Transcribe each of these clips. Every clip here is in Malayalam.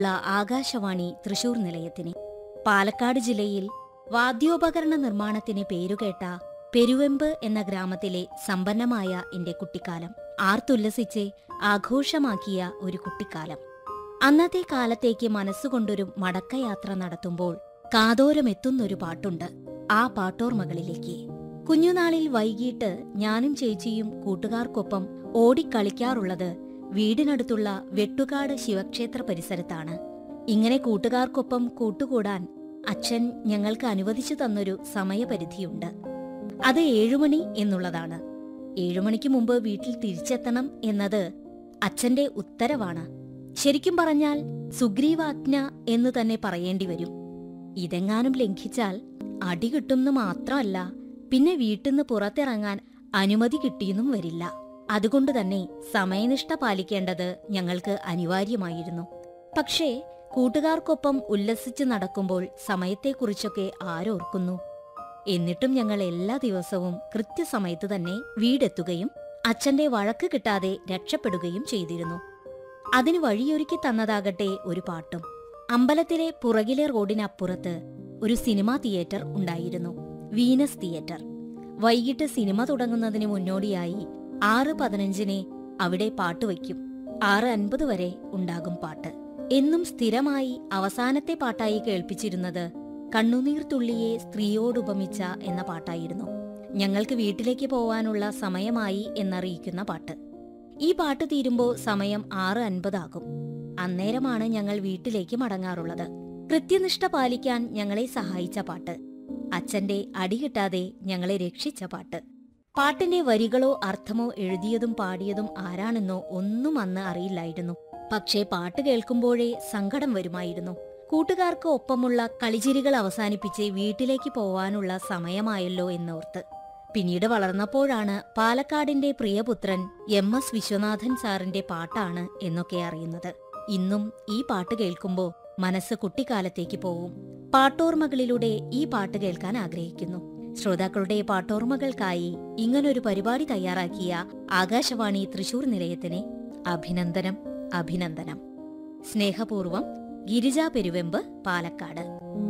ഉള്ള ആകാശവാണി തൃശൂർ നിലയത്തിന് പാലക്കാട് ജില്ലയിൽ വാദ്യോപകരണ നിർമ്മാണത്തിന് പേരുകേട്ട പെരുവെമ്പ് എന്ന ഗ്രാമത്തിലെ സമ്പന്നമായ എന്റെ കുട്ടിക്കാലം ആർത്തുല്ലസിച്ച് ആഘോഷമാക്കിയ ഒരു കുട്ടിക്കാലം അന്നത്തെ കാലത്തേക്ക് മനസ്സുകൊണ്ടൊരു മടക്കയാത്ര നടത്തുമ്പോൾ കാതോരമെത്തുന്നൊരു പാട്ടുണ്ട് ആ പാട്ടോർമകളിലേക്ക് കുഞ്ഞുനാളിൽ വൈകിട്ട് ഞാനും ചേച്ചിയും കൂട്ടുകാർക്കൊപ്പം ഓടിക്കളിക്കാറുള്ളത് വീടിനടുത്തുള്ള വെട്ടുകാട് ശിവക്ഷേത്ര പരിസരത്താണ് ഇങ്ങനെ കൂട്ടുകാർക്കൊപ്പം കൂട്ടുകൂടാൻ അച്ഛൻ ഞങ്ങൾക്ക് അനുവദിച്ചു തന്നൊരു സമയപരിധിയുണ്ട് അത് ഏഴുമണി എന്നുള്ളതാണ് ഏഴുമണിക്ക് മുമ്പ് വീട്ടിൽ തിരിച്ചെത്തണം എന്നത് അച്ഛന്റെ ഉത്തരവാണ് ശരിക്കും പറഞ്ഞാൽ സുഗ്രീവാജ്ഞ എന്ന് തന്നെ പറയേണ്ടി വരും ഇതെങ്ങാനും ലംഘിച്ചാൽ അടി കിട്ടുമെന്ന് മാത്രമല്ല പിന്നെ വീട്ടിന്ന് പുറത്തിറങ്ങാൻ അനുമതി കിട്ടിയെന്നും വരില്ല അതുകൊണ്ട് തന്നെ സമയനിഷ്ഠ പാലിക്കേണ്ടത് ഞങ്ങൾക്ക് അനിവാര്യമായിരുന്നു പക്ഷേ കൂട്ടുകാർക്കൊപ്പം ഉല്ലസിച്ച് നടക്കുമ്പോൾ സമയത്തെക്കുറിച്ചൊക്കെ ആരോർക്കുന്നു എന്നിട്ടും ഞങ്ങൾ എല്ലാ ദിവസവും കൃത്യസമയത്ത് തന്നെ വീടെത്തുകയും അച്ഛന്റെ വഴക്ക് കിട്ടാതെ രക്ഷപ്പെടുകയും ചെയ്തിരുന്നു അതിന് വഴിയൊരുക്കി തന്നതാകട്ടെ ഒരു പാട്ടും അമ്പലത്തിലെ പുറകിലെ റോഡിനപ്പുറത്ത് ഒരു സിനിമാ തിയേറ്റർ ഉണ്ടായിരുന്നു വീനസ് തിയേറ്റർ വൈകിട്ട് സിനിമ തുടങ്ങുന്നതിന് മുന്നോടിയായി ആറ് പതിനഞ്ചിന് അവിടെ പാട്ട് വയ്ക്കും ആറ് അൻപത് വരെ ഉണ്ടാകും പാട്ട് എന്നും സ്ഥിരമായി അവസാനത്തെ പാട്ടായി കേൾപ്പിച്ചിരുന്നത് കണ്ണുനീർ തുള്ളിയെ സ്ത്രീയോടുപമിച്ച എന്ന പാട്ടായിരുന്നു ഞങ്ങൾക്ക് വീട്ടിലേക്ക് പോവാനുള്ള സമയമായി എന്നറിയിക്കുന്ന പാട്ട് ഈ പാട്ട് തീരുമ്പോൾ സമയം ആറ് അൻപതാകും അന്നേരമാണ് ഞങ്ങൾ വീട്ടിലേക്ക് മടങ്ങാറുള്ളത് കൃത്യനിഷ്ഠ പാലിക്കാൻ ഞങ്ങളെ സഹായിച്ച പാട്ട് അച്ഛന്റെ അടി കിട്ടാതെ ഞങ്ങളെ രക്ഷിച്ച പാട്ട് പാട്ടിന്റെ വരികളോ അർത്ഥമോ എഴുതിയതും പാടിയതും ആരാണെന്നോ ഒന്നും അന്ന് അറിയില്ലായിരുന്നു പക്ഷേ പാട്ട് കേൾക്കുമ്പോഴേ സങ്കടം വരുമായിരുന്നു കൂട്ടുകാർക്ക് ഒപ്പമുള്ള കളിചിരികൾ അവസാനിപ്പിച്ച് വീട്ടിലേക്ക് പോവാനുള്ള സമയമായല്ലോ എന്നോർത്ത് പിന്നീട് വളർന്നപ്പോഴാണ് പാലക്കാടിന്റെ പ്രിയപുത്രൻ എം എസ് വിശ്വനാഥൻ സാറിന്റെ പാട്ടാണ് എന്നൊക്കെ അറിയുന്നത് ഇന്നും ഈ പാട്ട് കേൾക്കുമ്പോൾ മനസ്സ് കുട്ടിക്കാലത്തേക്ക് പോവും പാട്ടോർമകളിലൂടെ ഈ പാട്ട് കേൾക്കാൻ ആഗ്രഹിക്കുന്നു ശ്രോതാക്കളുടെ പാട്ടോർമകൾക്കായി ഇങ്ങനൊരു പരിപാടി തയ്യാറാക്കിയ ആകാശവാണി തൃശൂർ നിലയത്തിന് അഭിനന്ദനം അഭിനന്ദനം സ്നേഹപൂർവം ഗിരിജ പെരുവെമ്പ് പാലക്കാട്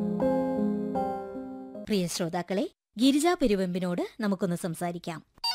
പ്രിയ ശ്രോതാക്കളെ ഗിരിജ പെരുവെമ്പിനോട് നമുക്കൊന്ന് സംസാരിക്കാം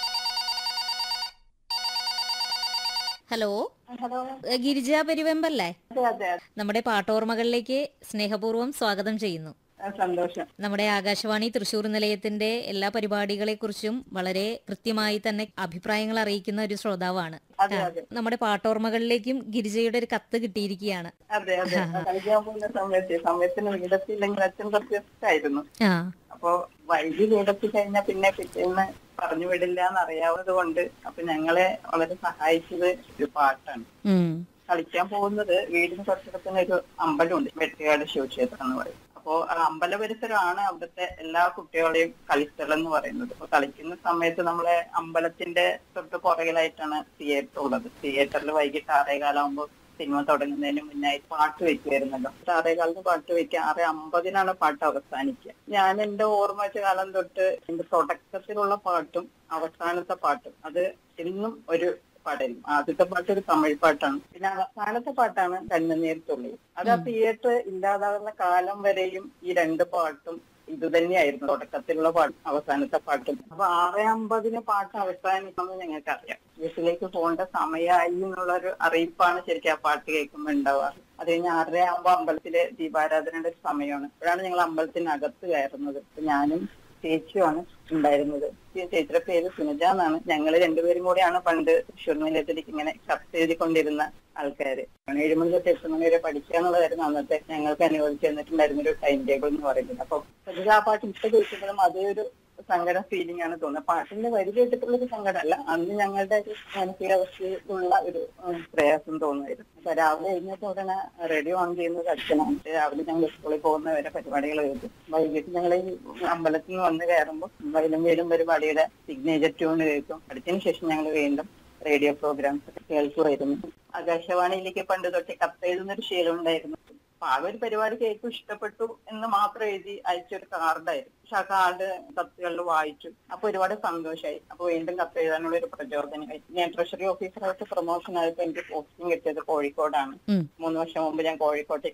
ഹലോ ഹലോ ഏ, ഗിരിജ പെരുവെമ്പല്ലേ അതെ അതെ അതെ. നമ്മുടെ പാട്ടോർമകളിലേക്ക് സ്നേഹപൂർവ്വം സ്വാഗതം ചെയ്യുന്നു ആ, സന്തോഷം നമ്മുടെ ആകാശവാണി തൃശൂർ നിലയത്തിന്റെ എല്ലാ പരിപാടികളെക്കുറിച്ചും വളരെ കൃത്യമായി തന്നെ അഭിപ്രായങ്ങൾ അറിയിക്കുന്ന ഒരു ശ്രോതാവാണ് അതെ ആ, അതെ നമ്മുടെ പാട്ടോർമകളിലേക്കും ഗിരിജയുടെ ഒരു കത്ത് കിട്ടിയിരിക്കുകയാണ് അതെ അതെ കളിക്കാൻ പോകുന്ന സമയത്ത് സമയത്തിന് വീടെത്തിയില്ലെങ്കിൽ അച്ഛൻ കുറച്ച് ഇഷ്ടമായിരുന്നു ആ അപ്പൊ വൈകി വീടെത്തി കഴിഞ്ഞാൽ പിന്നെ പിറ്റേന്ന് പറഞ്ഞു വിടില്ല എന്നറിയാവുന്നത് കൊണ്ട് അപ്പൊ ഞങ്ങളെ വളരെ സഹായിച്ചത് ഒരു പാട്ടാണ് ഉം കളിക്കാൻ പോകുന്നത് വീടിന് തൊട്ടടുത്തന്നെ ഒരു അമ്പലമുണ്ട് വെട്ടുകാട് ശിവക്ഷേത്രം എന്ന് പറയും അപ്പോ ആ അമ്പല പരിസരമാണ് അവിടുത്തെ എല്ലാ കുട്ടികളുടെയും കളിസ്ഥലം എന്ന് പറയുന്നത് അപ്പൊ കളിക്കുന്ന സമയത്ത് നമ്മളെ അമ്പലത്തിന്റെ തൊട്ട് പുറകിലായിട്ടാണ് തിയേറ്റർ ഉള്ളത് തിയേറ്ററിൽ വൈകിട്ട് ആറേകാലാകുമ്പോൾ സിനിമ തുടങ്ങുന്നതിന് മുന്നായി പാട്ട് വെക്കുമായിരുന്നല്ലോ ആറേകാലിന് പാട്ട് വെക്കുക ആറ് അമ്പതിനാണ് പാട്ട് അവസാനിക്കുക ഞാൻ എന്റെ ഓർമ്മ വെച്ച കാലം തൊട്ട് എന്റെ തുടക്കത്തിലുള്ള പാട്ടും അവസാനത്തെ പാട്ടും അത് എന്നും ഒരു പാടായിരുന്നു ആദ്യത്തെ പാട്ട് ഒരു തമിഴ് പാട്ടാണ് പിന്നെ അവസാനത്തെ പാട്ടാണ് കണ്ണുനീർ തുള്ളി അത് ആ തിയേറ്റർ ഇല്ലാതാകുന്ന കാലം വരെയും ഈ രണ്ട് പാട്ടും ഇത് തന്നെയായിരുന്നു തുടക്കത്തിലുള്ള പാട്ട് അവസാനത്തെ പാട്ടും അപ്പൊ ആറ് അമ്പതിന് പാട്ട് അവസാനിക്കണമെന്ന് ഞങ്ങൾക്ക് അറിയാം വീട്ടിലേക്ക് പോകേണ്ട സമയമായി എന്നുള്ള ഒരു അറിയിപ്പാണ് ശരിക്കും ആ പാട്ട് കേൾക്കുമ്പോൾ ഉണ്ടാവാറ് അത് കഴിഞ്ഞ് ആറര ആകുമ്പോൾ അമ്പലത്തിലെ ദീപാരാധനയുടെ ഒരു സമയമാണ് അപ്പോഴാണ് ഞങ്ങൾ അമ്പലത്തിനകത്ത് കയറുന്നത് അപ്പൊ ഞാനും ചേച്ചിയുമാണ് ഉണ്ടായിരുന്നത് ഈ ചേച്ചിയുടെ പേര് സുനിജ എന്നാണ് ഞങ്ങൾ രണ്ടുപേരും കൂടെയാണ് പണ്ട് തൃശ്ശൂർ നിലയത്തിലേക്ക് ഇങ്ങനെ കത്ത് എഴുതിക്കൊണ്ടിരുന്ന ആൾക്കാര് ഏഴ് മണി തൊട്ട് എട്ട് മണി വരെ പഠിക്കുക എന്നുള്ളതായിരുന്നു അന്നത്തെ ഞങ്ങൾക്ക് അനുവദിച്ചു തന്നിട്ടുണ്ടായിരുന്ന ഒരു ടൈം ടേബിൾ എന്ന് പറയുന്നത് അപ്പൊ സുനിജ ആ പാട്ട് ഇപ്പൊ കേൾക്കുമ്പോഴും അതേ ഒരു സങ്കട ഫീലിംഗ് ആണ് തോന്നുന്നത് പാട്ടിന്റെ വരി കേട്ടിട്ടുള്ള ഒരു സങ്കടമല്ല അന്ന് ഞങ്ങളുടെ ഒരു മാനസികാവസ്ഥയിലുള്ള ഒരു ഉം, പ്രയാസം തോന്നുമായിരുന്നു അപ്പൊ രാവിലെ എഴുന്നേറ്റ ഉടനെ റേഡിയോ ഓൺ ചെയ്യുന്നത് അച്ഛനാണ് രാവിലെ ഞങ്ങൾ സ്കൂളിൽ പോകുന്നവരെ പരിപാടികൾ എഴുതും വൈകിട്ട് ഞങ്ങൾ ഈ അമ്പലത്തിൽ നിന്ന് വന്ന് കയറുമ്പോൾ വയലും വേലും പരിപാടിയുടെ സിഗ്നേച്ചർ ട്യൂൺ കേൾക്കും പഠിച്ചതിന് ശേഷം ഞങ്ങൾ വീണ്ടും റേഡിയോ പ്രോഗ്രാംസ് കേൾക്കുമായിരുന്നു ആകാശവാണിയിലേക്ക് പണ്ട് തൊട്ട് കത്തെഴുതുന്ന ഒരു ശീലം ഉണ്ടായിരുന്നു അപ്പൊ ആ ഒരു പരിപാടിക്ക് ഏറ്റവും ഇഷ്ടപ്പെട്ടു എന്ന് മാത്രം എഴുതി അയച്ചൊരു കാർഡായിരുന്നു പക്ഷെ ആ കാർഡ് കത്തുകളിൽ വായിച്ചു അപ്പൊ ഒരുപാട് സന്തോഷമായി അപ്പൊ വീണ്ടും കത്ത് എഴുതാനുള്ള ഒരു പ്രചോദനമായി ഞാൻ ട്രഷറി ഓഫീസറായിട്ട് പ്രൊമോഷൻ ആയപ്പോ എനിക്ക് പോസ്റ്റിംഗ് കിട്ടിയത് കോഴിക്കോടാണ് ഉം. മൂന്ന് വർഷം മുമ്പ് ഞാൻ കോഴിക്കോട്ടേക്ക്